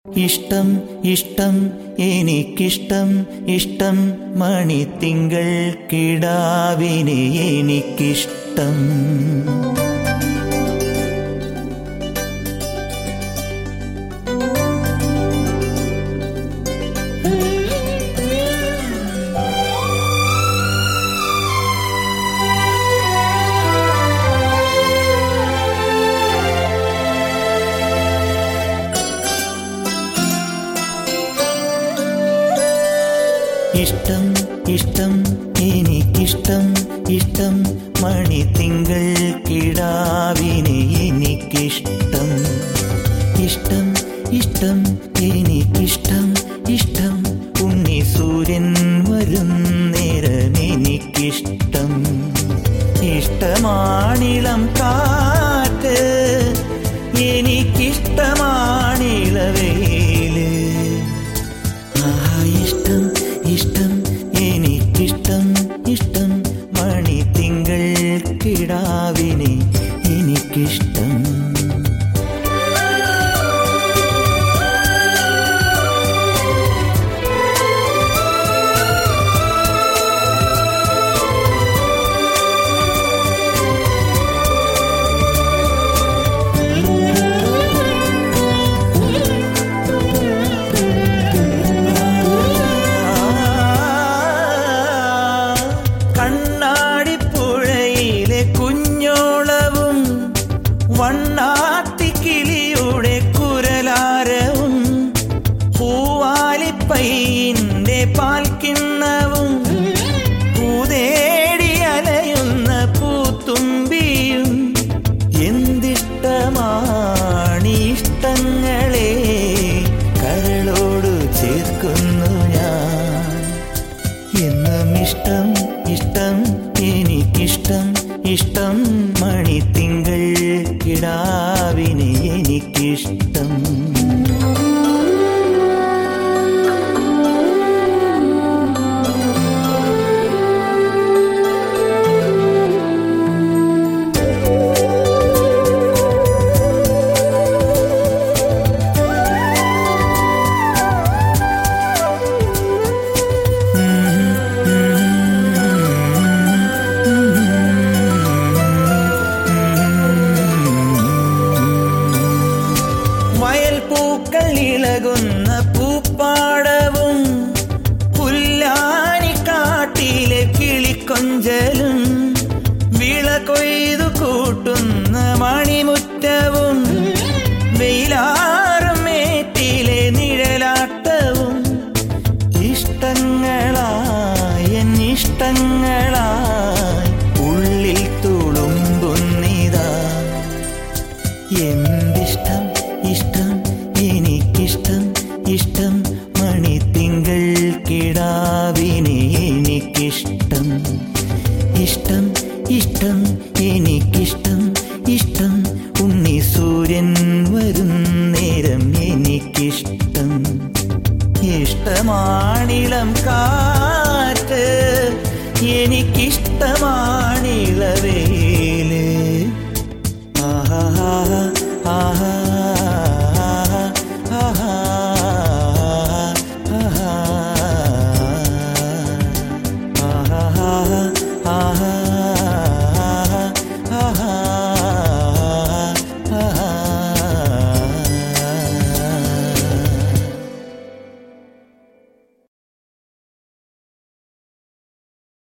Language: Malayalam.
ഇഷ്ടം ഇഷ്ടം എനിക്കിഷ്ടം ഇഷ്ടം മണിത്തിങ്കൾ കിടാവിനെ എനിക്കിഷ്ടം ഇഷ്ടം ഇഷ്ടം എനിക്കിഷ്ടം ഇഷ്ടം മണിത്തിങ്കൾ കിടാവിനെ എനിക്കിഷ്ടം ഇഷ്ടം ഇഷ്ടം എനിക്കിഷ്ടം ഇഷ്ടം ഉണ്ണി സൂര്യൻ വരും നേരം എനിക്കിഷ്ടം ഇഷ്ടമാണിളം കാറ്റ് എനിക്കിഷ്ടമാണിളവേല് ആഹാ ഇഷ്ടം ഇഷ്ടം എനിക്കിഷ്ടം ഇഷ്ടം മണിത്തിങ്കൾ കിടാവിനെ എനിക്കിഷ്ടം കണ്ണാടിപ്പുഴയിലെ കുഞ്ഞോളവും വണ്ണാത്തിക്കിളിയുടെ കുരലാരവും പൂവാലിപ്പൈന്റെ പാൽക്കിണ്ണവും പൂതേടി അലയുന്ന പൂത്തുമ്പിയും എന്തിഷ്ടമാണ് ഇഷ്ടങ്ങളെ കരളോടു ചേർക്കുന്നു ഞാൻ എന്നും ഇഷ്ടം ഇഷ്ടം എനിക്കിഷ്ടം ഇഷ്ടം മണിത്തിങ്കൾ കിടാവിനെ എനിക്കിഷ്ടം വയൽ പൂക്കൾ ഇളകുന്ന പൂപ്പാടവും പുല്ലാനിക്കാട്ടിലെ കിളിക്കൊഞ്ചലും വിള കൊയ്തു കൂട്ടുന്ന മണിമുറ്റവും വെയിലാറും മേറ്റിലെ നിഴലാട്ടവും ഇഷ്ടങ്ങളായ ഇഷ്ടങ്ങളായി ഉള്ളിൽ തുളുമ്പുന്നിതാ എന്തിഷ്ടം ഇഷ്ടം എനിക്കിഷ്ടം ഇഷ്ടം മണിത്തിങ്കൾ കിടാവിനെ എനിക്കിഷ്ടം ഇഷ്ടം ഇഷ്ടം